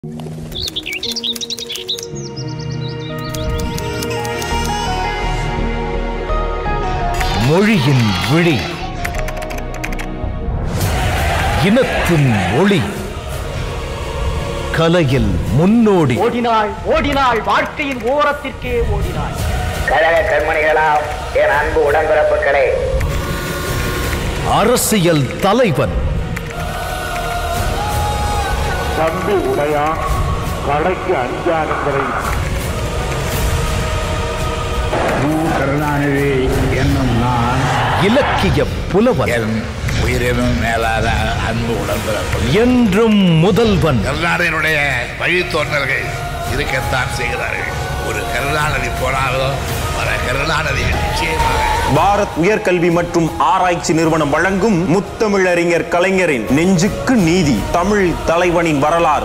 மொழியின் விழி இனத்தின் ஒளி கலையில் முன்னோடி ஓடினாள் ஓடினாள் வாழ்க்கையின் ஓரத்திற்கே ஓடினாள் கழக கண்மணிகளாம் என் அன்பு உடன்பிறப்புகளே அரசியல் தலைவன் தம்பி உடையா கடைக்கு அஞ்சானங்களை கருணாநிதி என்னும் நான் இலக்கிய புலவன் என் உயிரினும் மேலாத அன்பு உடன்பிறப்பு என்றும் முதல்வன் கருணாநிதியினுடைய வழித்தோன்றல்கள் இருக்கத்தான் செய்கிறார்கள் ஒரு கருணாநிதி போனாலோ பல கருணாநிதி நிச்சயமாக பாரத் உயர்கல்வி மற்றும் ஆராய்ச்சி நிறுவனம் வழங்கும் முத்தமிழறிஞர் கலைஞரின் நெஞ்சுக்கு நீதி தமிழ் தலைவனின் வரலாறு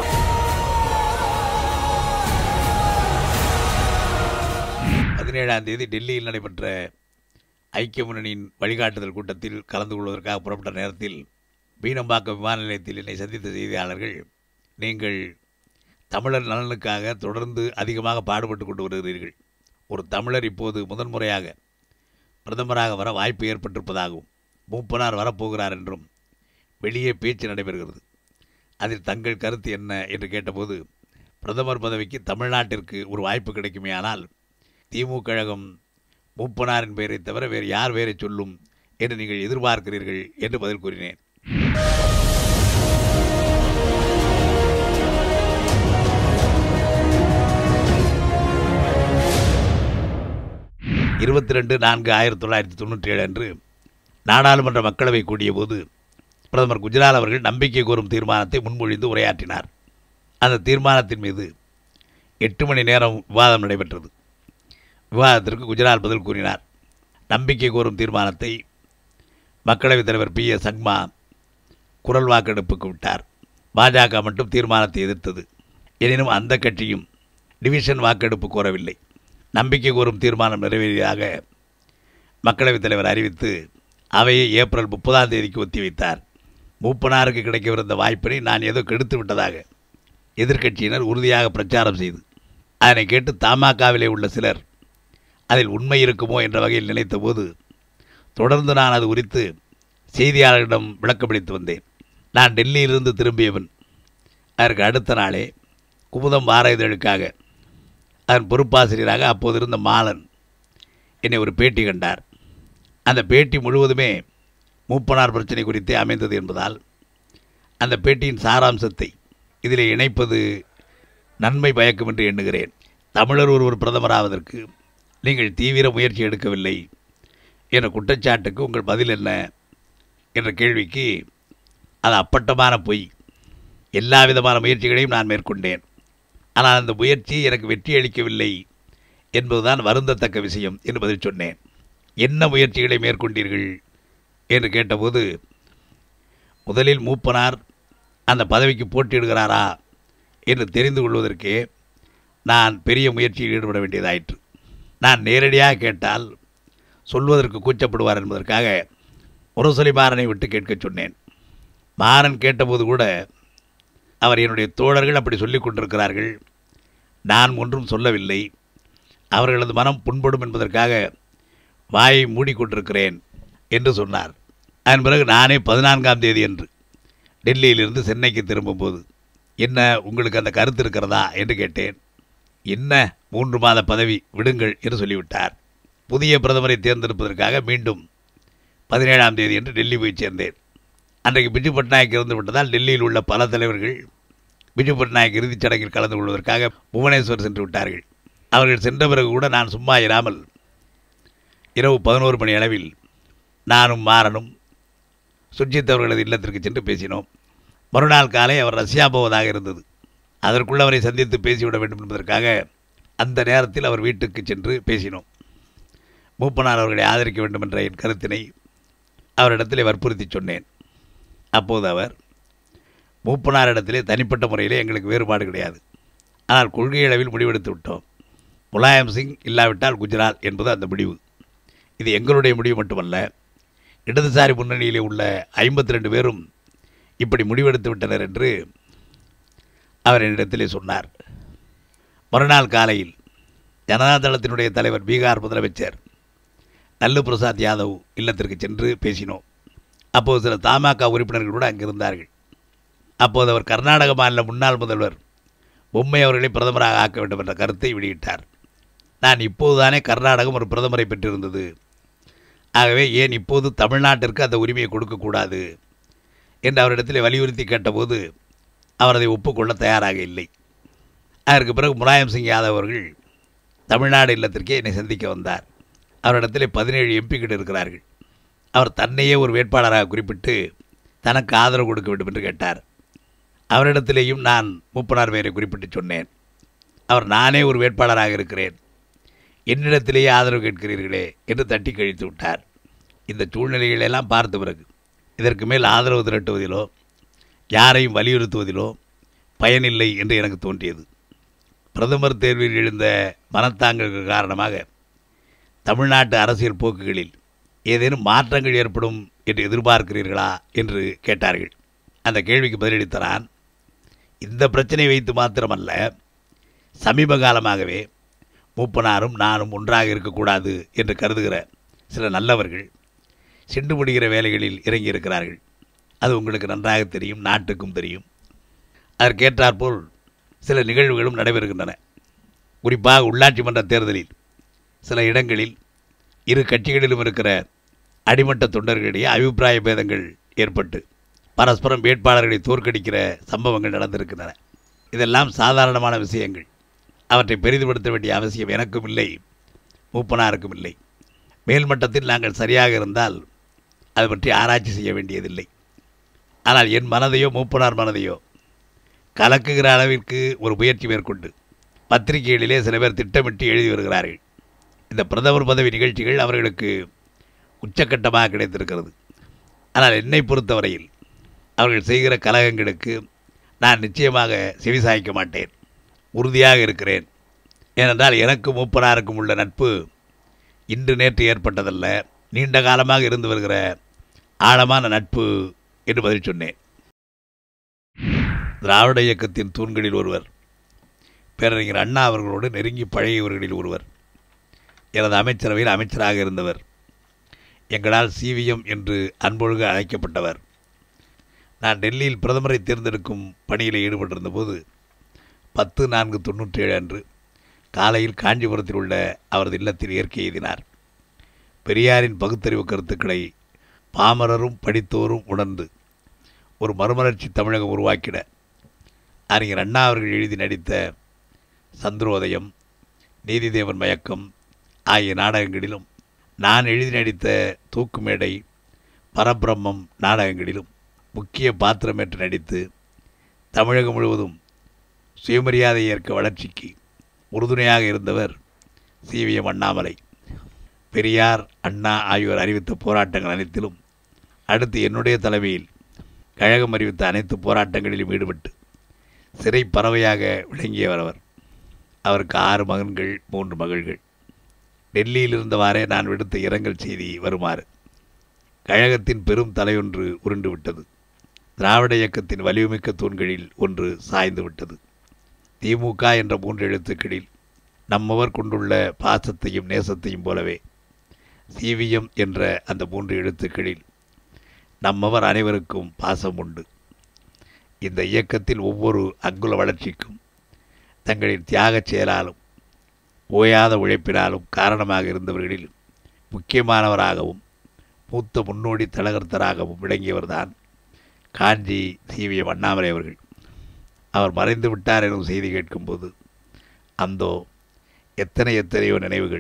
பதினேழாம் தேதி டெல்லியில் நடைபெற்ற ஐக்கிய முன்னணியின் வழிகாட்டுதல் கூட்டத்தில் கலந்து கொள்வதற்காக புறப்பட்ட நேரத்தில் பீனம்பாக்கம் விமான நிலையத்தில் என்னை சந்தித்த செய்தியாளர்கள் நீங்கள் தமிழர் நலனுக்காக தொடர்ந்து அதிகமாக பாடுபட்டு கொண்டு வருகிறீர்கள் ஒரு தமிழர் இப்போது முதன்முறையாக பிரதமராக வர வாய்ப்பு ஏற்பட்டிருப்பதாகவும் மூப்பனார் வரப்போகிறார் என்றும் வெளியே பேச்சு நடைபெறுகிறது அதில் தங்கள் கருத்து என்ன என்று கேட்டபோது பிரதமர் பதவிக்கு தமிழ்நாட்டிற்கு ஒரு வாய்ப்பு கிடைக்குமேயானால் திமுக கழகம் மூப்பனாரின் பெயரை தவிர வேறு யார் பெயரை சொல்லும் என்று நீங்கள் எதிர்பார்க்கிறீர்கள் என்று பதில் கூறினேன் இருபத்தி ரெண்டு நான்கு ஆயிரத்தி தொள்ளாயிரத்தி தொண்ணூற்றி ஏழு அன்று நாடாளுமன்ற மக்களவை கூடிய போது பிரதமர் குஜரால் அவர்கள் நம்பிக்கை கோரும் தீர்மானத்தை முன்மொழிந்து உரையாற்றினார் அந்த தீர்மானத்தின் மீது எட்டு மணி நேரம் விவாதம் நடைபெற்றது விவாதத்திற்கு குஜரால் பதில் கூறினார் நம்பிக்கை கோரும் தீர்மானத்தை மக்களவைத் தலைவர் பி எஸ் சங்மா குரல் வாக்கெடுப்புக்கு விட்டார் பாஜக மட்டும் தீர்மானத்தை எதிர்த்தது எனினும் அந்த கட்சியும் டிவிஷன் வாக்கெடுப்பு கோரவில்லை நம்பிக்கை கோரும் தீர்மானம் நிறைவேறியதாக மக்களவைத் தலைவர் அறிவித்து அவையை ஏப்ரல் முப்பதாம் தேதிக்கு ஒத்திவைத்தார் மூப்பனாருக்கு கிடைக்கவிருந்த வாய்ப்பினை நான் ஏதோ கெடுத்து விட்டதாக எதிர்க்கட்சியினர் உறுதியாக பிரச்சாரம் செய்து அதனை கேட்டு தமாகவிலே உள்ள சிலர் அதில் உண்மை இருக்குமோ என்ற வகையில் நினைத்தபோது தொடர்ந்து நான் அது குறித்து செய்தியாளர்களிடம் விளக்கமளித்து வந்தேன் நான் டெல்லியிலிருந்து திரும்பியவன் அதற்கு அடுத்த நாளே குமுதம் வார இதழுக்காக அதன் பொறுப்பாசிரியராக அப்போது இருந்த மாலன் என்னை ஒரு பேட்டி கண்டார் அந்த பேட்டி முழுவதுமே மூப்பனார் பிரச்சனை குறித்தே அமைந்தது என்பதால் அந்த பேட்டியின் சாராம்சத்தை இதில் இணைப்பது நன்மை பயக்கும் என்று எண்ணுகிறேன் தமிழர் ஒருவர் பிரதமராவதற்கு நீங்கள் தீவிர முயற்சி எடுக்கவில்லை என்ற குற்றச்சாட்டுக்கு உங்கள் பதில் என்ன என்ற கேள்விக்கு அது அப்பட்டமான பொய் எல்லா விதமான முயற்சிகளையும் நான் மேற்கொண்டேன் ஆனால் அந்த முயற்சி எனக்கு வெற்றி அளிக்கவில்லை என்பதுதான் வருந்தத்தக்க விஷயம் என்று பதில் சொன்னேன் என்ன முயற்சிகளை மேற்கொண்டீர்கள் என்று கேட்டபோது முதலில் மூப்பனார் அந்த பதவிக்கு போட்டியிடுகிறாரா என்று தெரிந்து கொள்வதற்கே நான் பெரிய முயற்சியில் ஈடுபட வேண்டியதாயிற்று நான் நேரடியாக கேட்டால் சொல்வதற்கு கூச்சப்படுவார் என்பதற்காக முரசொலி மாறனை விட்டு கேட்கச் சொன்னேன் மாறன் கேட்டபோது கூட அவர் என்னுடைய தோழர்கள் அப்படி சொல்லிக் கொண்டிருக்கிறார்கள் நான் ஒன்றும் சொல்லவில்லை அவர்களது மனம் புண்படும் என்பதற்காக வாயை மூடிக்கொண்டிருக்கிறேன் என்று சொன்னார் அதன் பிறகு நானே பதினான்காம் தேதி அன்று டெல்லியிலிருந்து சென்னைக்கு திரும்பும்போது என்ன உங்களுக்கு அந்த கருத்து இருக்கிறதா என்று கேட்டேன் என்ன மூன்று மாத பதவி விடுங்கள் என்று சொல்லிவிட்டார் புதிய பிரதமரை தேர்ந்தெடுப்பதற்காக மீண்டும் பதினேழாம் தேதி என்று டெல்லி போய் சேர்ந்தேன் அன்றைக்கு பிஜு பட்நாயக் இறந்து விட்டதால் டெல்லியில் உள்ள பல தலைவர்கள் பிஜு பட்நாயக் இறுதிச் சடங்கில் கலந்து கொள்வதற்காக புவனேஸ்வர் சென்று விட்டார்கள் அவர்கள் சென்ற பிறகு கூட நான் சும்மா இராமல் இரவு பதினோரு மணி அளவில் நானும் மாறனும் சுர்ஜித் அவர்களது இல்லத்திற்கு சென்று பேசினோம் மறுநாள் காலை அவர் ரஷ்யா போவதாக இருந்தது அதற்குள் அவரை சந்தித்து பேசிவிட வேண்டும் என்பதற்காக அந்த நேரத்தில் அவர் வீட்டுக்கு சென்று பேசினோம் மூப்பனார் அவர்களை ஆதரிக்க வேண்டும் என்ற என் கருத்தினை அவரிடத்திலே வற்புறுத்தி சொன்னேன் அப்போது அவர் மூப்பனாரிடத்திலே தனிப்பட்ட முறையிலே எங்களுக்கு வேறுபாடு கிடையாது ஆனால் கொள்கை அளவில் முடிவெடுத்து விட்டோம் முலாயம் சிங் இல்லாவிட்டால் குஜராத் என்பது அந்த முடிவு இது எங்களுடைய முடிவு மட்டுமல்ல இடதுசாரி முன்னணியிலே உள்ள ஐம்பத்தி ரெண்டு பேரும் இப்படி முடிவெடுத்து விட்டனர் என்று அவர் என்னிடத்திலே சொன்னார் மறுநாள் காலையில் ஜனதாதளத்தினுடைய தலைவர் பீகார் முதலமைச்சர் நல்லு பிரசாத் யாதவ் இல்லத்திற்கு சென்று பேசினோம் அப்போது சில தமாக உறுப்பினர்கள் கூட அங்கே இருந்தார்கள் அப்போது அவர் கர்நாடக மாநில முன்னாள் முதல்வர் பொம்மை அவர்களை பிரதமராக ஆக்க வேண்டும் என்ற கருத்தை வெளியிட்டார் நான் இப்போதுதானே கர்நாடகம் ஒரு பிரதமரை பெற்றிருந்தது ஆகவே ஏன் இப்போது தமிழ்நாட்டிற்கு அந்த உரிமையை கொடுக்கக்கூடாது என்று அவரிடத்தில் வலியுறுத்தி கேட்டபோது அவர் அதை ஒப்புக்கொள்ள தயாராக இல்லை அதற்கு பிறகு முலாயம் சிங் யாதவ் அவர்கள் தமிழ்நாடு இல்லத்திற்கே என்னை சந்திக்க வந்தார் அவரிடத்தில் பதினேழு எம்பிக்கள் இருக்கிறார்கள் அவர் தன்னையே ஒரு வேட்பாளராக குறிப்பிட்டு தனக்கு ஆதரவு கொடுக்க வேண்டும் என்று கேட்டார் அவரிடத்திலேயும் நான் மூப்பனார் பெயரை குறிப்பிட்டு சொன்னேன் அவர் நானே ஒரு வேட்பாளராக இருக்கிறேன் என்னிடத்திலேயே ஆதரவு கேட்கிறீர்களே என்று தட்டி கழித்து விட்டார் இந்த சூழ்நிலைகளெல்லாம் பார்த்த பிறகு இதற்கு மேல் ஆதரவு திரட்டுவதிலோ யாரையும் வலியுறுத்துவதிலோ பயனில்லை என்று எனக்கு தோன்றியது பிரதமர் தேர்வில் எழுந்த மனத்தாங்களுக்கு காரணமாக தமிழ்நாட்டு அரசியல் போக்குகளில் ஏதேனும் மாற்றங்கள் ஏற்படும் என்று எதிர்பார்க்கிறீர்களா என்று கேட்டார்கள் அந்த கேள்விக்கு பதிலளித்த நான் இந்த பிரச்சனை வைத்து மாத்திரமல்ல சமீப காலமாகவே மூப்பனாரும் நானும் ஒன்றாக இருக்கக்கூடாது என்று கருதுகிற சில நல்லவர்கள் சிண்டு முடிகிற வேலைகளில் இறங்கியிருக்கிறார்கள் அது உங்களுக்கு நன்றாக தெரியும் நாட்டுக்கும் தெரியும் அதற்கேற்றாற்போல் சில நிகழ்வுகளும் நடைபெறுகின்றன குறிப்பாக உள்ளாட்சி மன்ற தேர்தலில் சில இடங்களில் இரு கட்சிகளிலும் இருக்கிற அடிமட்ட தொண்டர்களிடையே அபிப்பிராய பேதங்கள் ஏற்பட்டு பரஸ்பரம் வேட்பாளர்களை தோற்கடிக்கிற சம்பவங்கள் நடந்திருக்கின்றன இதெல்லாம் சாதாரணமான விஷயங்கள் அவற்றை பெரிதுபடுத்த வேண்டிய அவசியம் எனக்கும் இல்லை மூப்பனாருக்கும் இல்லை மேல்மட்டத்தில் நாங்கள் சரியாக இருந்தால் அது பற்றி ஆராய்ச்சி செய்ய வேண்டியதில்லை ஆனால் என் மனதையோ மூப்பனார் மனதையோ கலக்குகிற அளவிற்கு ஒரு முயற்சி மேற்கொண்டு பத்திரிகைகளிலே சில பேர் திட்டமிட்டு எழுதி வருகிறார்கள் இந்த பிரதமர் பதவி நிகழ்ச்சிகள் அவர்களுக்கு உச்சக்கட்டமாக கிடைத்திருக்கிறது ஆனால் என்னை பொறுத்தவரையில் அவர்கள் செய்கிற கலகங்களுக்கு நான் நிச்சயமாக செவிசாய்க்க மாட்டேன் உறுதியாக இருக்கிறேன் ஏனென்றால் எனக்கும் மூப்பனாருக்கும் உள்ள நட்பு இன்று நேற்று ஏற்பட்டதல்ல நீண்ட காலமாக இருந்து வருகிற ஆழமான நட்பு என்று பதில் சொன்னேன் திராவிட இயக்கத்தின் தூண்களில் ஒருவர் பேரறிஞர் அண்ணா அவர்களோடு நெருங்கி பழகியவர்களில் ஒருவர் எனது அமைச்சரவையில் அமைச்சராக இருந்தவர் எங்களால் சிவிஎம் என்று அன்பொழுக அழைக்கப்பட்டவர் நான் டெல்லியில் பிரதமரை தேர்ந்தெடுக்கும் பணியில் ஈடுபட்டிருந்தபோது பத்து நான்கு தொண்ணூற்றி ஏழு அன்று காலையில் காஞ்சிபுரத்தில் உள்ள அவரது இல்லத்தில் இயற்கை எய்தினார் பெரியாரின் பகுத்தறிவு கருத்துக்களை பாமரரும் படித்தோரும் உணர்ந்து ஒரு மறுமலர்ச்சி தமிழகம் உருவாக்கிட அறிஞர் அண்ணா அவர்கள் எழுதி நடித்த சந்திரோதயம் நீதிதேவன் மயக்கம் ஆகிய நாடகங்களிலும் நான் எழுதி நடித்த தூக்குமேடை பரபிரம்மம் நாடகங்களிலும் முக்கிய பாத்திரமேற்று நடித்து தமிழகம் முழுவதும் சுயமரியாதை ஏற்க வளர்ச்சிக்கு உறுதுணையாக இருந்தவர் சிவிஎம் அண்ணாமலை பெரியார் அண்ணா ஆகியோர் அறிவித்த போராட்டங்கள் அனைத்திலும் அடுத்து என்னுடைய தலைமையில் கழகம் அறிவித்த அனைத்து போராட்டங்களிலும் ஈடுபட்டு சிறை பறவையாக விளங்கியவர் அவர் அவருக்கு ஆறு மகன்கள் மூன்று மகள்கள் டெல்லியில் இருந்தவாறே நான் விடுத்த இரங்கல் செய்தி வருமாறு கழகத்தின் பெரும் தலையொன்று உருண்டு விட்டது திராவிட இயக்கத்தின் வலிமைமிக்க தூண்களில் ஒன்று சாய்ந்து விட்டது திமுக என்ற மூன்று எழுத்துக்களில் நம்மவர் கொண்டுள்ள பாசத்தையும் நேசத்தையும் போலவே சிவிஎம் என்ற அந்த மூன்று எழுத்துக்களில் நம்மவர் அனைவருக்கும் பாசம் உண்டு இந்த இயக்கத்தில் ஒவ்வொரு அங்குல வளர்ச்சிக்கும் தங்களின் தியாகச் செயலாலும் ஓயாத உழைப்பினாலும் காரணமாக இருந்தவர்களில் முக்கியமானவராகவும் மூத்த முன்னோடி தலகர்த்தராகவும் விளங்கியவர்தான் காஞ்சி சிவிஎம் அண்ணாமலை அவர்கள் அவர் மறைந்து விட்டார் எனும் செய்தி கேட்கும்போது அந்தோ எத்தனை எத்தனையோ நினைவுகள்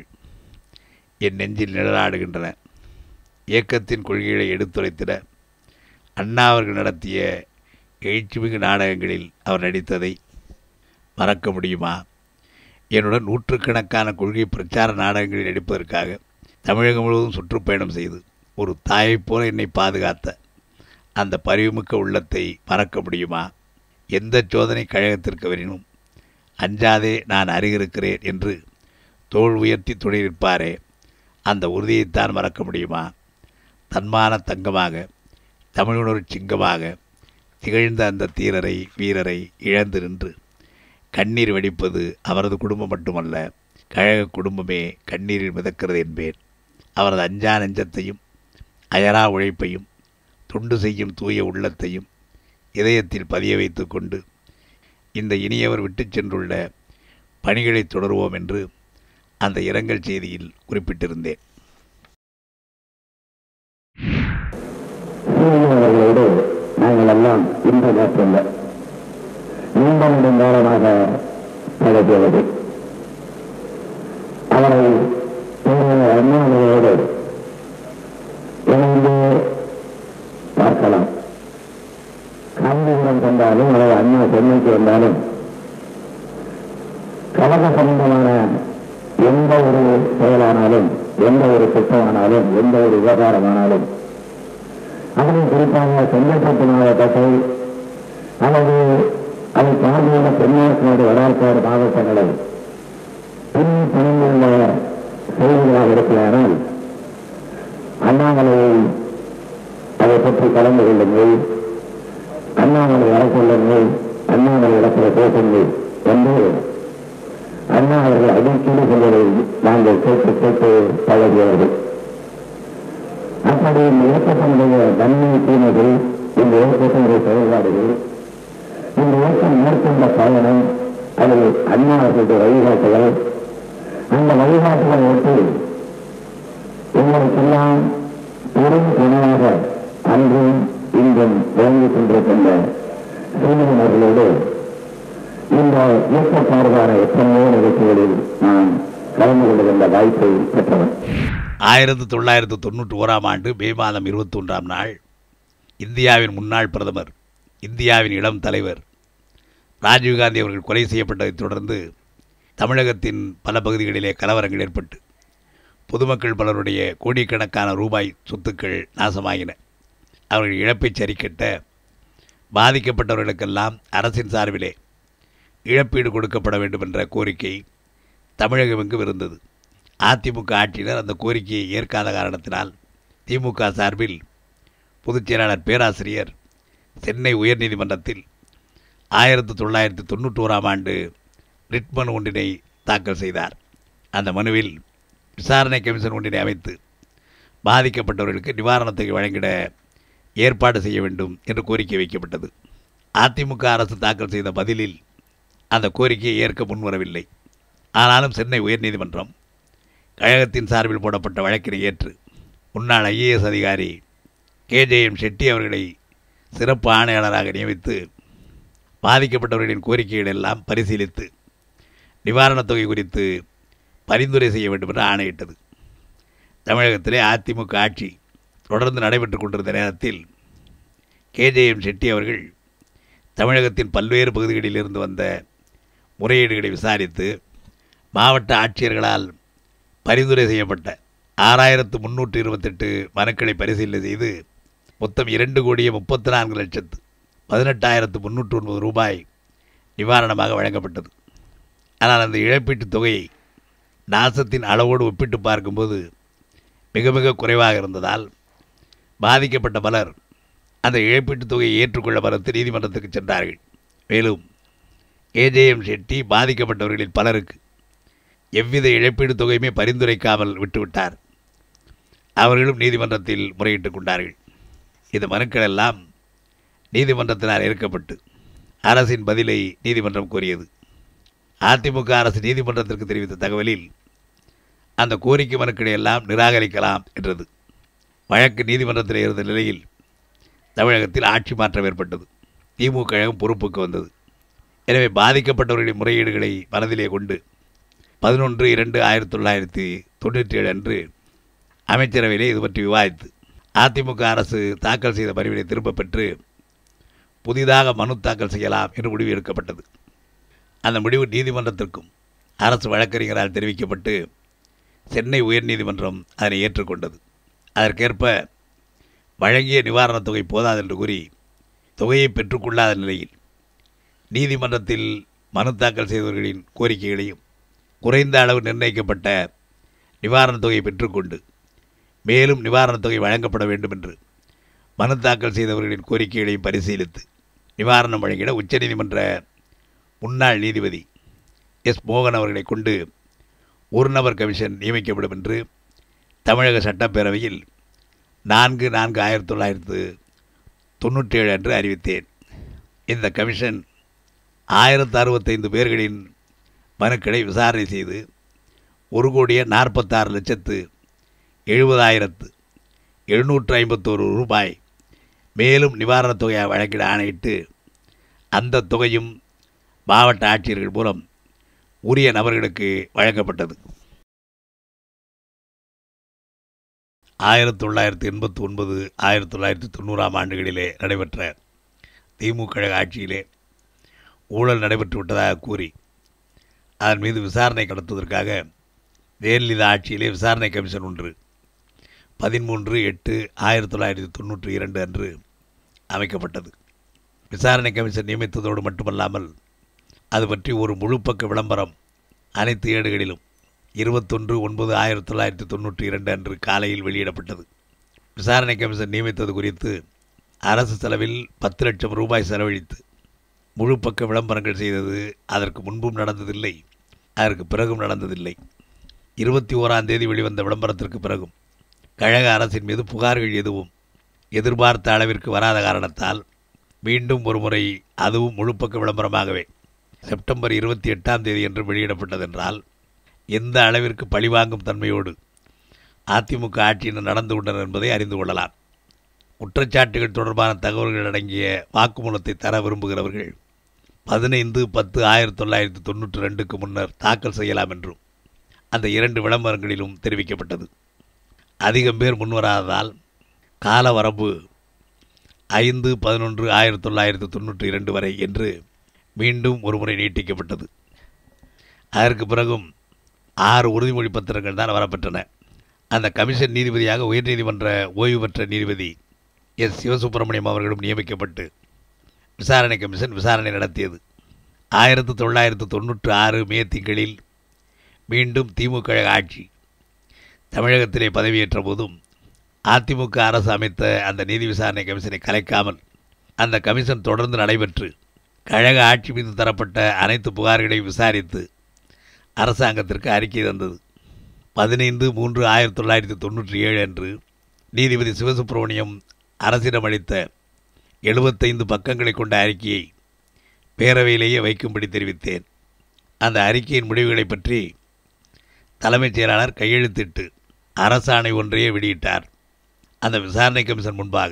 என் நெஞ்சில் நிழலாடுகின்றன இயக்கத்தின் கொள்கைகளை எடுத்துரைத்திட அண்ணா அவர்கள் நடத்திய எழுச்சிமிகு நாடகங்களில் அவர் நடித்ததை மறக்க முடியுமா என்னுடன் நூற்றுக்கணக்கான கொள்கை பிரச்சார நாடகங்களில் நடிப்பதற்காக தமிழகம் முழுவதும் சுற்றுப்பயணம் செய்து ஒரு தாயைப் போல என்னை பாதுகாத்த அந்த பரிவுமிக்க உள்ளத்தை மறக்க முடியுமா எந்த சோதனை கழகத்திற்கு வரினும் அஞ்சாதே நான் அருகிருக்கிறேன் என்று தோல் உயர்த்தி துணை நிற்பாரே அந்த உறுதியைத்தான் மறக்க முடியுமா தன்மான தங்கமாக தமிழுணர்வு சிங்கமாக திகழ்ந்த அந்த தீரரை வீரரை இழந்து நின்று கண்ணீர் வெடிப்பது அவரது குடும்பம் மட்டுமல்ல கழக குடும்பமே கண்ணீரில் மிதக்கிறது என்பேன் அவரது அஞ்சா நெஞ்சத்தையும் அயரா உழைப்பையும் தொண்டு செய்யும் தூய உள்ளத்தையும் இதயத்தில் பதிய வைத்துக் கொண்டு இந்த இனியவர் விட்டுச் சென்றுள்ள பணிகளை தொடருவோம் என்று அந்த இரங்கல் செய்தியில் குறிப்பிட்டிருந்தேன் அவர்களோடு நாங்கள் எல்லாம் இந்த நேரத்தில் நீண்ட நெடுங்காலமாக பழகியவது அவரை தன்னுடைய அண்ணாமலையோடு இணைந்து பார்க்கலாம் காஞ்சிபுரம் சென்றாலும் அல்லது அண்ணா சென்னைக்கு வந்தாலும் கழக சம்பந்தமான எந்த ஒரு செயலானாலும் எந்த ஒரு திட்டமானாலும் எந்த ஒரு விவகாரமானாலும் அதிலும் குறிப்பாக செங்கல்பட்டு மாவட்டத்தை அல்லது அதை சார்ந்துள்ள தென்னார்காடு வடார்காடு மாவட்டங்களை பின் பிணைந்துள்ள செய்திகளாக இருக்கிறார்கள் அண்ணாமலையை அதை பற்றி கலந்து கொள்ளுங்கள் அண்ணாமலை வர சொல்லுங்கள் அண்ணாமலை இடத்துல பேசுங்கள் என்று அண்ணா அவர்கள் அடிக்கடி சொல்வதை நாங்கள் கேட்டு கேட்டு பழகியவர்கள் அப்படி இந்த இயக்கத்தினுடைய நன்மை தீமைகள் இந்த இயக்கத்தினுடைய செயல்பாடுகள் இந்த இயக்கம் மேற்கொண்ட பயணம் அதில் அண்ணா அவர்களுடைய வழிகாட்டுகள் அந்த வழிகாட்டுகளை ஒட்டி எங்களுக்கெல்லாம் பெரும் துணையாக அன்றும் இன்றும் விளங்கிக் கொண்டிருக்கின்ற சீனியன் அவர்களோடு இந்த இயக்க சார்பான எத்தனையோ நிகழ்ச்சிகளில் நான் கலந்து கொள்கின்ற வாய்ப்பை பெற்றவன் ஆயிரத்தி தொள்ளாயிரத்து தொண்ணூற்றி ஓராம் ஆண்டு மே மாதம் இருபத்தொன்றாம் நாள் இந்தியாவின் முன்னாள் பிரதமர் இந்தியாவின் இளம் தலைவர் ராஜீவ்காந்தி அவர்கள் கொலை செய்யப்பட்டதைத் தொடர்ந்து தமிழகத்தின் பல பகுதிகளிலே கலவரங்கள் ஏற்பட்டு பொதுமக்கள் பலருடைய கோடிக்கணக்கான ரூபாய் சொத்துக்கள் நாசமாகின அவர்கள் இழப்பைச் சரிக்கட்ட பாதிக்கப்பட்டவர்களுக்கெல்லாம் அரசின் சார்பிலே இழப்பீடு கொடுக்கப்பட வேண்டும் என்ற கோரிக்கை தமிழகமெங்கும் இருந்தது அதிமுக ஆட்சியினர் அந்த கோரிக்கையை ஏற்காத காரணத்தினால் திமுக சார்பில் பொதுச் செயலாளர் பேராசிரியர் சென்னை உயர்நீதிமன்றத்தில் ஆயிரத்தி தொள்ளாயிரத்தி தொண்ணூற்றோராம் ஆண்டு ரிட் மனு ஒன்றினை தாக்கல் செய்தார் அந்த மனுவில் விசாரணை கமிஷன் ஒன்றினை அமைத்து பாதிக்கப்பட்டவர்களுக்கு நிவாரணத் தொகை வழங்கிட ஏற்பாடு செய்ய வேண்டும் என்று கோரிக்கை வைக்கப்பட்டது அதிமுக அரசு தாக்கல் செய்த பதிலில் அந்த கோரிக்கையை ஏற்க முன்வரவில்லை ஆனாலும் சென்னை உயர்நீதிமன்றம் கழகத்தின் சார்பில் போடப்பட்ட வழக்கினை ஏற்று முன்னாள் ஐஏஎஸ் அதிகாரி கேஜேஎம் ஷெட்டி அவர்களை சிறப்பு ஆணையாளராக நியமித்து பாதிக்கப்பட்டவர்களின் கோரிக்கைகள் எல்லாம் பரிசீலித்து நிவாரணத் தொகை குறித்து பரிந்துரை செய்ய வேண்டும் என்று ஆணையிட்டது தமிழகத்திலே அதிமுக ஆட்சி தொடர்ந்து நடைபெற்றுக் கொண்டிருந்த நேரத்தில் கேஜேஎம் ஷெட்டி அவர்கள் தமிழகத்தின் பல்வேறு பகுதிகளில் இருந்து வந்த முறையீடுகளை விசாரித்து மாவட்ட ஆட்சியர்களால் பரிந்துரை செய்யப்பட்ட ஆறாயிரத்து முன்னூற்று இருபத்தெட்டு மனுக்களை பரிசீலனை செய்து மொத்தம் இரண்டு கோடியே முப்பத்தி நான்கு லட்சத்து பதினெட்டாயிரத்து முன்னூற்று ஒன்பது ரூபாய் நிவாரணமாக வழங்கப்பட்டது ஆனால் அந்த இழப்பீட்டுத் தொகையை நாசத்தின் அளவோடு ஒப்பிட்டு பார்க்கும்போது மிக மிக குறைவாக இருந்ததால் பாதிக்கப்பட்ட பலர் அந்த இழப்பீட்டுத் தொகையை ஏற்றுக்கொள்ள மறுத்து நீதிமன்றத்துக்கு சென்றார்கள் மேலும் ஏஜேஎம் ஷெட்டி பாதிக்கப்பட்டவர்களில் பலருக்கு எவ்வித இழப்பீட்டுத் தொகையுமே பரிந்துரைக்காமல் விட்டுவிட்டார் அவர்களும் நீதிமன்றத்தில் முறையிட்டுக் கொண்டார்கள் இந்த மனுக்கள் எல்லாம் நீதிமன்றத்தினால் ஏற்கப்பட்டு அரசின் பதிலை நீதிமன்றம் கோரியது அதிமுக அரசு நீதிமன்றத்திற்கு தெரிவித்த தகவலில் அந்த கோரிக்கை மனுக்களை எல்லாம் நிராகரிக்கலாம் என்றது வழக்கு நீதிமன்றத்தில் இருந்த நிலையில் தமிழகத்தில் ஆட்சி மாற்றம் ஏற்பட்டது திமுக கழகம் பொறுப்புக்கு வந்தது எனவே பாதிக்கப்பட்டவர்களின் முறையீடுகளை மனதிலே கொண்டு பதினொன்று இரண்டு ஆயிரத்தி தொள்ளாயிரத்தி தொண்ணூற்றி ஏழு அன்று அமைச்சரவையிலே இது பற்றி விவாதித்து அதிமுக அரசு தாக்கல் செய்த மனுவினை திரும்பப் பெற்று புதிதாக மனு தாக்கல் செய்யலாம் என்று முடிவு எடுக்கப்பட்டது அந்த முடிவு நீதிமன்றத்திற்கும் அரசு வழக்கறிஞரால் தெரிவிக்கப்பட்டு சென்னை உயர்நீதிமன்றம் அதனை ஏற்றுக்கொண்டது அதற்கேற்ப வழங்கிய நிவாரணத் தொகை போதாது என்று கூறி தொகையை பெற்றுக்கொள்ளாத நிலையில் நீதிமன்றத்தில் மனு தாக்கல் செய்தவர்களின் கோரிக்கைகளையும் குறைந்த அளவு நிர்ணயிக்கப்பட்ட நிவாரணத் தொகையை பெற்றுக்கொண்டு மேலும் நிவாரணத் தொகை வழங்கப்பட வேண்டும் என்று மனு தாக்கல் செய்தவர்களின் கோரிக்கைகளையும் பரிசீலித்து நிவாரணம் வழங்கிட உச்சநீதிமன்ற முன்னாள் நீதிபதி எஸ் மோகன் அவர்களை கொண்டு ஒரு நபர் கமிஷன் நியமிக்கப்படும் என்று தமிழக சட்டப்பேரவையில் நான்கு நான்கு ஆயிரத்தி தொள்ளாயிரத்து தொண்ணூற்றேழு அன்று அறிவித்தேன் இந்த கமிஷன் ஆயிரத்து அறுபத்தைந்து பேர்களின் மனுக்களை விசாரணை செய்து ஒரு கோடியே நாற்பத்தாறு லட்சத்து எழுபதாயிரத்து எழுநூற்று ஐம்பத்தோரு ரூபாய் மேலும் நிவாரணத் தொகையை வழங்கிட ஆணையிட்டு அந்த தொகையும் மாவட்ட ஆட்சியர்கள் மூலம் உரிய நபர்களுக்கு வழங்கப்பட்டது ஆயிரத்தி தொள்ளாயிரத்தி எண்பத்தி ஒன்பது ஆயிரத்தி தொள்ளாயிரத்தி தொண்ணூறாம் ஆண்டுகளிலே நடைபெற்ற திமுக கழக ஆட்சியிலே ஊழல் நடைபெற்று விட்டதாக கூறி அதன் மீது விசாரணை நடத்துவதற்காக ஜெயலலிதா ஆட்சியிலே விசாரணை கமிஷன் ஒன்று பதிமூன்று எட்டு ஆயிரத்தி தொள்ளாயிரத்தி தொண்ணூற்றி இரண்டு அன்று அமைக்கப்பட்டது விசாரணை கமிஷன் நியமித்ததோடு மட்டுமல்லாமல் அது பற்றி ஒரு முழுப்பக்க விளம்பரம் அனைத்து ஏடுகளிலும் இருபத்தொன்று ஒன்பது ஆயிரத்தி தொள்ளாயிரத்தி தொண்ணூற்றி இரண்டு அன்று காலையில் வெளியிடப்பட்டது விசாரணை கமிஷன் நியமித்தது குறித்து அரசு செலவில் பத்து லட்சம் ரூபாய் செலவழித்து முழுப்பக்க விளம்பரங்கள் செய்தது அதற்கு முன்பும் நடந்ததில்லை அதற்கு பிறகும் நடந்ததில்லை இருபத்தி ஓராம் தேதி வெளிவந்த விளம்பரத்திற்கு பிறகும் கழக அரசின் மீது புகார்கள் எதுவும் எதிர்பார்த்த அளவிற்கு வராத காரணத்தால் மீண்டும் ஒருமுறை அதுவும் முழுப்பக்க விளம்பரமாகவே செப்டம்பர் இருபத்தி எட்டாம் தேதி என்று வெளியிடப்பட்டதென்றால் எந்த அளவிற்கு பழிவாங்கும் தன்மையோடு அதிமுக ஆட்சியினர் நடந்து கொண்டனர் என்பதை அறிந்து கொள்ளலாம் குற்றச்சாட்டுகள் தொடர்பான தகவல்கள் அடங்கிய வாக்குமூலத்தை தர விரும்புகிறவர்கள் பதினைந்து பத்து ஆயிரத்தி தொள்ளாயிரத்தி தொண்ணூற்றி ரெண்டுக்கு முன்னர் தாக்கல் செய்யலாம் என்றும் அந்த இரண்டு விளம்பரங்களிலும் தெரிவிக்கப்பட்டது அதிகம் பேர் முன்வராததால் கால வரம்பு ஐந்து பதினொன்று ஆயிரத்தி தொள்ளாயிரத்தி தொண்ணூற்றி இரண்டு வரை என்று மீண்டும் ஒருமுறை நீட்டிக்கப்பட்டது அதற்கு பிறகும் ஆறு உறுதிமொழி பத்திரங்கள் தான் வரப்பெற்றன அந்த கமிஷன் நீதிபதியாக உயர்நீதிமன்ற ஓய்வு பெற்ற நீதிபதி எஸ் சிவசுப்பிரமணியம் அவர்களும் நியமிக்கப்பட்டு விசாரணை கமிஷன் விசாரணை நடத்தியது ஆயிரத்தி தொள்ளாயிரத்து தொண்ணூற்று ஆறு மே திங்களில் மீண்டும் திமுக ஆட்சி தமிழகத்திலே பதவியேற்ற போதும் அதிமுக அரசு அமைத்த அந்த நீதி விசாரணை கமிஷனை கலைக்காமல் அந்த கமிஷன் தொடர்ந்து நடைபெற்று கழக ஆட்சி மீது தரப்பட்ட அனைத்து புகார்களையும் விசாரித்து அரசாங்கத்திற்கு அறிக்கை தந்தது பதினைந்து மூன்று ஆயிரத்தி தொள்ளாயிரத்தி தொண்ணூற்றி ஏழு அன்று நீதிபதி சிவசுப்பிரமணியம் அரசிடம் அளித்த எழுபத்தைந்து பக்கங்களை கொண்ட அறிக்கையை பேரவையிலேயே வைக்கும்படி தெரிவித்தேன் அந்த அறிக்கையின் முடிவுகளை பற்றி தலைமைச் செயலாளர் கையெழுத்திட்டு அரசாணை ஒன்றையே வெளியிட்டார் அந்த விசாரணை கமிஷன் முன்பாக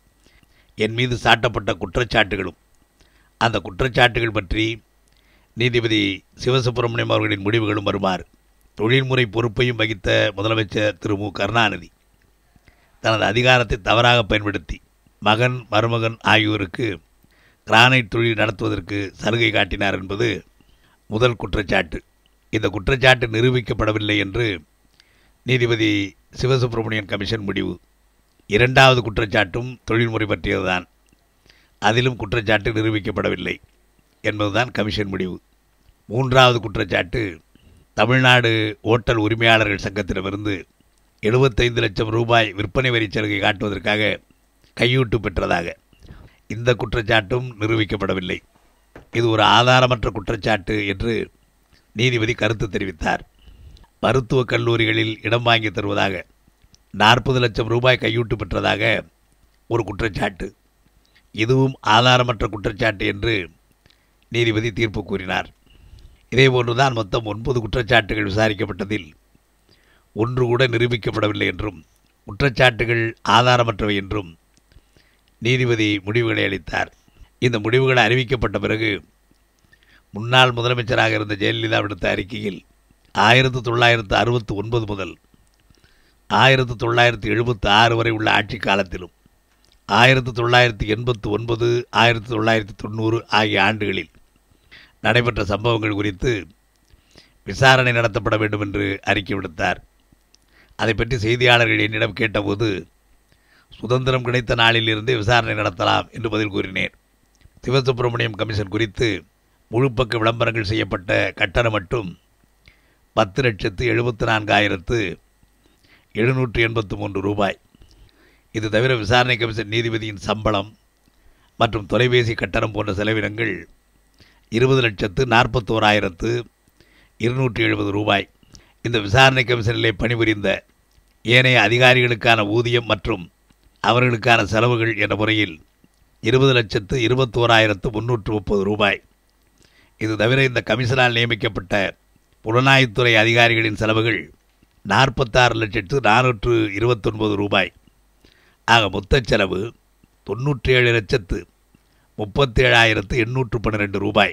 என் மீது சாட்டப்பட்ட குற்றச்சாட்டுகளும் அந்த குற்றச்சாட்டுகள் பற்றி நீதிபதி சிவசுப்பிரமணியம் அவர்களின் முடிவுகளும் வருமாறு தொழில்முறை பொறுப்பையும் வகித்த முதலமைச்சர் திரு மு கருணாநிதி தனது அதிகாரத்தை தவறாக பயன்படுத்தி மகன் மருமகன் ஆகியோருக்கு கிரானைட் தொழில் நடத்துவதற்கு சலுகை காட்டினார் என்பது முதல் குற்றச்சாட்டு இந்த குற்றச்சாட்டு நிரூபிக்கப்படவில்லை என்று நீதிபதி சிவசுப்பிரமணியன் கமிஷன் முடிவு இரண்டாவது குற்றச்சாட்டும் தொழில்முறை பற்றியதுதான் அதிலும் குற்றச்சாட்டு நிரூபிக்கப்படவில்லை என்பதுதான் கமிஷன் முடிவு மூன்றாவது குற்றச்சாட்டு தமிழ்நாடு ஓட்டல் உரிமையாளர்கள் சங்கத்திடமிருந்து எழுபத்தைந்து லட்சம் ரூபாய் விற்பனை வரி சலுகை காட்டுவதற்காக கையூட்டு பெற்றதாக இந்த குற்றச்சாட்டும் நிரூபிக்கப்படவில்லை இது ஒரு ஆதாரமற்ற குற்றச்சாட்டு என்று நீதிபதி கருத்து தெரிவித்தார் மருத்துவக் கல்லூரிகளில் இடம் வாங்கி தருவதாக நாற்பது லட்சம் ரூபாய் கையூட்டு பெற்றதாக ஒரு குற்றச்சாட்டு இதுவும் ஆதாரமற்ற குற்றச்சாட்டு என்று நீதிபதி தீர்ப்பு கூறினார் இதேபோன்றுதான் மொத்தம் ஒன்பது குற்றச்சாட்டுகள் விசாரிக்கப்பட்டதில் ஒன்று கூட நிரூபிக்கப்படவில்லை என்றும் குற்றச்சாட்டுகள் ஆதாரமற்றவை என்றும் நீதிபதி முடிவுகளை அளித்தார் இந்த முடிவுகள் அறிவிக்கப்பட்ட பிறகு முன்னாள் முதலமைச்சராக இருந்த ஜெயலலிதா விடுத்த அறிக்கையில் ஆயிரத்து தொள்ளாயிரத்து அறுபத்து ஒன்பது முதல் ஆயிரத்து தொள்ளாயிரத்து எழுபத்து ஆறு வரை உள்ள ஆட்சி காலத்திலும் ஆயிரத்து தொள்ளாயிரத்து எண்பத்து ஒன்பது ஆயிரத்து தொள்ளாயிரத்து தொண்ணூறு ஆகிய ஆண்டுகளில் நடைபெற்ற சம்பவங்கள் குறித்து விசாரணை நடத்தப்பட வேண்டும் என்று அறிக்கை விடுத்தார் அதை பற்றி செய்தியாளர்கள் என்னிடம் கேட்டபோது சுதந்திரம் கிடைத்த நாளிலிருந்தே விசாரணை நடத்தலாம் என்று பதில் கூறினேன் சிவசுப்பிரமணியம் கமிஷன் குறித்து முழுப்பக்க விளம்பரங்கள் செய்யப்பட்ட கட்டணம் மட்டும் பத்து லட்சத்து எழுபத்து நான்காயிரத்து எழுநூற்று எண்பத்து மூன்று ரூபாய் இது தவிர விசாரணை கமிஷன் நீதிபதியின் சம்பளம் மற்றும் தொலைபேசி கட்டணம் போன்ற செலவினங்கள் இருபது லட்சத்து நாற்பத்தோராயிரத்து இருநூற்றி எழுபது ரூபாய் இந்த விசாரணை கமிஷனிலே பணிபுரிந்த ஏனைய அதிகாரிகளுக்கான ஊதியம் மற்றும் அவர்களுக்கான செலவுகள் என்ற முறையில் இருபது லட்சத்து இருபத்தோராயிரத்து முன்னூற்று முப்பது ரூபாய் இது தவிர இந்த கமிஷனால் நியமிக்கப்பட்ட புலனாய்வுத்துறை அதிகாரிகளின் செலவுகள் நாற்பத்தாறு லட்சத்து நானூற்று இருபத்தொன்பது ரூபாய் ஆக மொத்த செலவு தொண்ணூற்றி ஏழு லட்சத்து முப்பத்தேழாயிரத்து எண்ணூற்று பன்னிரெண்டு ரூபாய்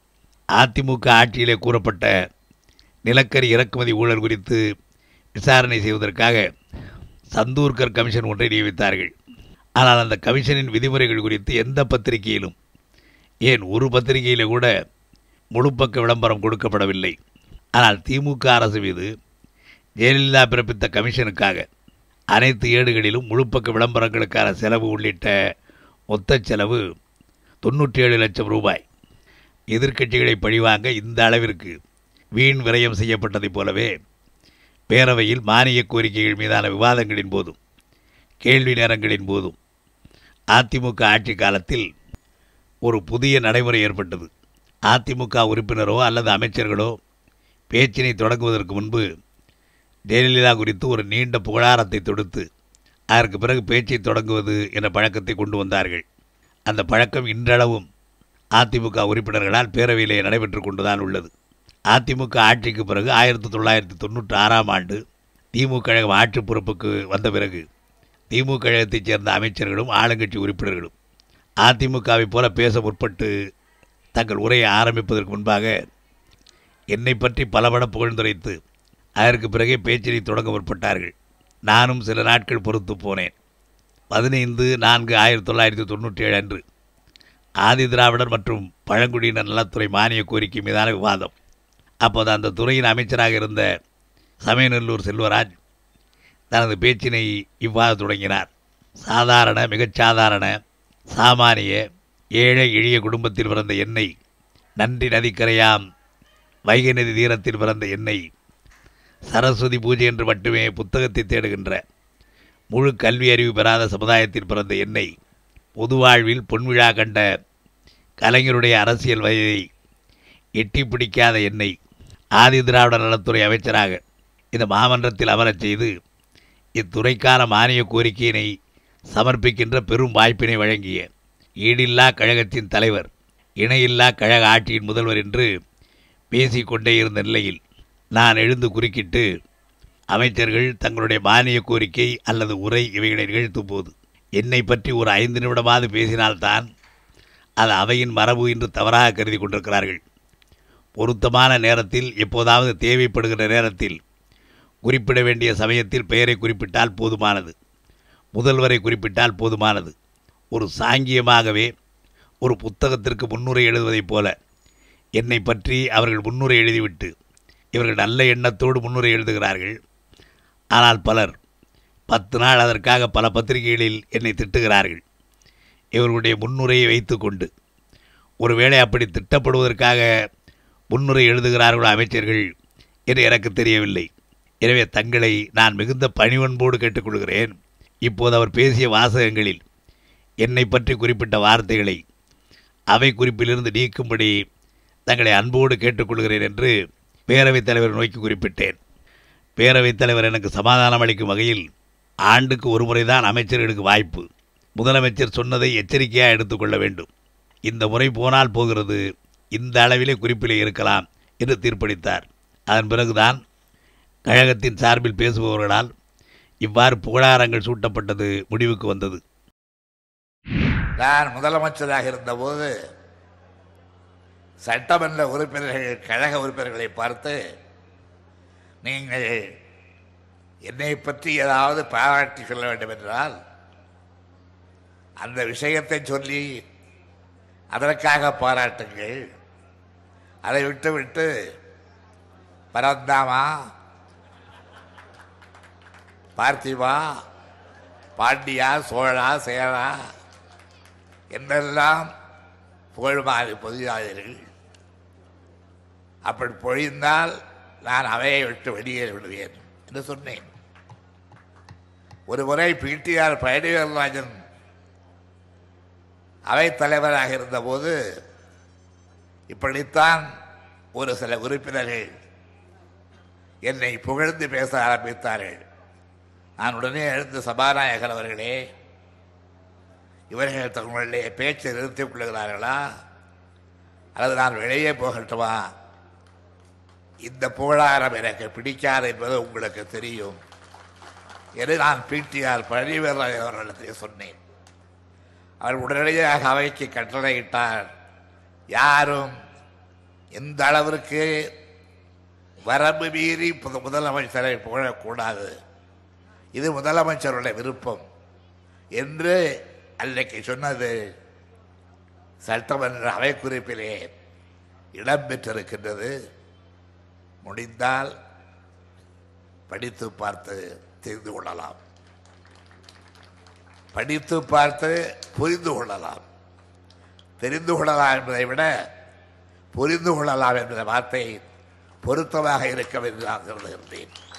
அதிமுக ஆட்சியிலே கூறப்பட்ட நிலக்கரி இறக்குமதி ஊழல் குறித்து விசாரணை செய்வதற்காக சந்தூர்கர் கமிஷன் ஒன்றை நியமித்தார்கள் ஆனால் அந்த கமிஷனின் விதிமுறைகள் குறித்து எந்த பத்திரிகையிலும் ஏன் ஒரு பத்திரிகையிலே கூட முழுப்பக்க விளம்பரம் கொடுக்கப்படவில்லை ஆனால் திமுக அரசு மீது ஜெயலலிதா பிறப்பித்த கமிஷனுக்காக அனைத்து ஏடுகளிலும் முழுப்பக்க விளம்பரங்களுக்கான செலவு உள்ளிட்ட மொத்த செலவு தொண்ணூற்றி ஏழு லட்சம் ரூபாய் எதிர்க்கட்சிகளை பழிவாங்க இந்த அளவிற்கு வீண் விரயம் செய்யப்பட்டதைப் போலவே பேரவையில் மானிய கோரிக்கைகள் மீதான விவாதங்களின் போதும் கேள்வி நேரங்களின் போதும் அதிமுக ஆட்சி காலத்தில் ஒரு புதிய நடைமுறை ஏற்பட்டது அதிமுக உறுப்பினரோ அல்லது அமைச்சர்களோ பேச்சினை தொடங்குவதற்கு முன்பு ஜெயலலிதா குறித்து ஒரு நீண்ட புகழாரத்தை தொடுத்து அதற்கு பிறகு பேச்சை தொடங்குவது என்ற பழக்கத்தை கொண்டு வந்தார்கள் அந்த பழக்கம் இன்றளவும் அதிமுக உறுப்பினர்களால் பேரவையிலே நடைபெற்று கொண்டுதான் உள்ளது அதிமுக ஆட்சிக்கு பிறகு ஆயிரத்தி தொள்ளாயிரத்தி தொண்ணூற்றி ஆறாம் ஆண்டு திமுக கழகம் ஆட்சி பொறுப்புக்கு வந்த பிறகு திமுக கழகத்தைச் சேர்ந்த அமைச்சர்களும் ஆளுங்கட்சி உறுப்பினர்களும் அதிமுகவை போல பேச முற்பட்டு தங்கள் உரையை ஆரம்பிப்பதற்கு முன்பாக என்னை பற்றி பலபட புகழ்ந்துரைத்து அதற்கு பிறகே பேச்சினை தொடங்க முற்பட்டார்கள் நானும் சில நாட்கள் பொறுத்து போனேன் பதினைந்து நான்கு ஆயிரத்தி தொள்ளாயிரத்தி தொண்ணூற்றி ஏழு அன்று ஆதி திராவிடர் மற்றும் பழங்குடியினர் நலத்துறை மானிய கோரிக்கை மீதான விவாதம் அப்போது அந்த துறையின் அமைச்சராக இருந்த சமயநல்லூர் செல்வராஜ் தனது பேச்சினை இவ்வாறு தொடங்கினார் சாதாரண மிகச் சாதாரண சாமானிய ஏழை எளிய குடும்பத்தில் பிறந்த என்னை நன்றி நதிக்கரையாம் வைகை நதி தீரத்தில் பிறந்த என்னை சரஸ்வதி பூஜை என்று மட்டுமே புத்தகத்தை தேடுகின்ற முழு கல்வி அறிவு பெறாத சமுதாயத்தில் பிறந்த என்னை பொது வாழ்வில் பொன்விழா கண்ட கலைஞருடைய அரசியல் வயதை எட்டி பிடிக்காத என்னை ஆதி திராவிட நலத்துறை அமைச்சராக இந்த மாமன்றத்தில் அமரச் செய்து இத்துறைக்கான மானிய கோரிக்கையினை சமர்ப்பிக்கின்ற பெரும் வாய்ப்பினை வழங்கிய ஈடில்லா கழகத்தின் தலைவர் இணையில்லா கழக ஆட்சியின் முதல்வர் என்று பேசிக்கொண்டே இருந்த நிலையில் நான் எழுந்து குறுக்கிட்டு அமைச்சர்கள் தங்களுடைய மானிய கோரிக்கை அல்லது உரை இவைகளை நிகழ்த்தும் போது என்னை பற்றி ஒரு ஐந்து நிமிடமாவது பேசினால்தான் அது அவையின் மரபு என்று தவறாக கருதி கொண்டிருக்கிறார்கள் பொருத்தமான நேரத்தில் எப்போதாவது தேவைப்படுகிற நேரத்தில் குறிப்பிட வேண்டிய சமயத்தில் பெயரை குறிப்பிட்டால் போதுமானது முதல்வரை குறிப்பிட்டால் போதுமானது ஒரு சாங்கியமாகவே ஒரு புத்தகத்திற்கு முன்னுரை எழுதுவதைப் போல என்னை பற்றி அவர்கள் முன்னுரை எழுதிவிட்டு இவர்கள் நல்ல எண்ணத்தோடு முன்னுரை எழுதுகிறார்கள் ஆனால் பலர் பத்து நாள் அதற்காக பல பத்திரிகைகளில் என்னை திட்டுகிறார்கள் இவர்களுடைய முன்னுரையை வைத்துக்கொண்டு ஒருவேளை அப்படி திட்டப்படுவதற்காக முன்னுரை எழுதுகிறார்களோ அமைச்சர்கள் என்று எனக்கு தெரியவில்லை எனவே தங்களை நான் மிகுந்த பணிவன்போடு கேட்டுக்கொள்கிறேன் இப்போது அவர் பேசிய வாசகங்களில் என்னை பற்றி குறிப்பிட்ட வார்த்தைகளை அவை குறிப்பிலிருந்து நீக்கும்படி தங்களை அன்போடு கேட்டுக்கொள்கிறேன் என்று பேரவைத் தலைவர் நோக்கி குறிப்பிட்டேன் பேரவைத் தலைவர் எனக்கு சமாதானம் அளிக்கும் வகையில் ஆண்டுக்கு ஒரு முறைதான் அமைச்சர்களுக்கு வாய்ப்பு முதலமைச்சர் சொன்னதை எச்சரிக்கையாக எடுத்துக்கொள்ள வேண்டும் இந்த முறை போனால் போகிறது இந்த அளவிலே குறிப்பிலே இருக்கலாம் என்று தீர்ப்பளித்தார் அதன் பிறகுதான் கழகத்தின் சார்பில் பேசுபவர்களால் இவ்வாறு புகழாரங்கள் சூட்டப்பட்டது முடிவுக்கு வந்தது நான் முதலமைச்சராக இருந்தபோது சட்டமன்ற உறுப்பினர்கள் கழக உறுப்பினர்களை பார்த்து நீங்கள் என்னை பற்றி ஏதாவது பாராட்டி சொல்ல வேண்டும் என்றால் அந்த விஷயத்தை சொல்லி அதற்காக பாராட்டுங்கள் அதை விட்டு விட்டு பரந்தாமா பார்த்திபா பாண்டியா சோழா சேரா என்றெல்லாம் புகழ்மாறு பொதியாதீர்கள் அப்படி பொழிந்தால் நான் அவையை விட்டு வெளியேறி விடுவேன் என்று சொன்னேன் ஒரு முறை பிடிஆர் பழனிவேல்ராஜன் அவைத் தலைவராக இருந்தபோது இப்படித்தான் ஒரு சில உறுப்பினர்கள் என்னை புகழ்ந்து பேச ஆரம்பித்தார்கள் நான் உடனே எழுந்து சபாநாயகர் அவர்களே இவர்கள் தங்களுடைய பேச்சை நிறுத்திக் கொள்ளுகிறார்களா அல்லது நான் வெளியே போகட்டுமா இந்த புகழாரம் எனக்கு பிடிக்காது என்பது உங்களுக்கு தெரியும் என்று நான் பிடிஆர் பழனிவேல் அவர்களிடத்தில் சொன்னேன் அவர் உடனடியாக அவைக்கு கட்டளையிட்டார் யாரும் எந்த அளவிற்கு வரம்பு மீறி புது- முதலமைச்சரை புகழக்கூடாது இது முதலமைச்சருடைய விருப்பம் என்று அன்றைக்கு சொன்னது சட்டமன்ற அவை குறிப்பிலே இடம்பெற்றிருக்கின்றது முடிந்தால் படித்து பார்த்து தெரிந்து கொள்ளலாம் படித்து பார்த்து புரிந்து கொள்ளலாம் தெரிந்து கொள்ளலாம் என்பதை விட புரிந்து கொள்ளலாம் என்ற வார்த்தை பொருத்தமாக இருக்கும் என்று நான் கருதுகின்றேன்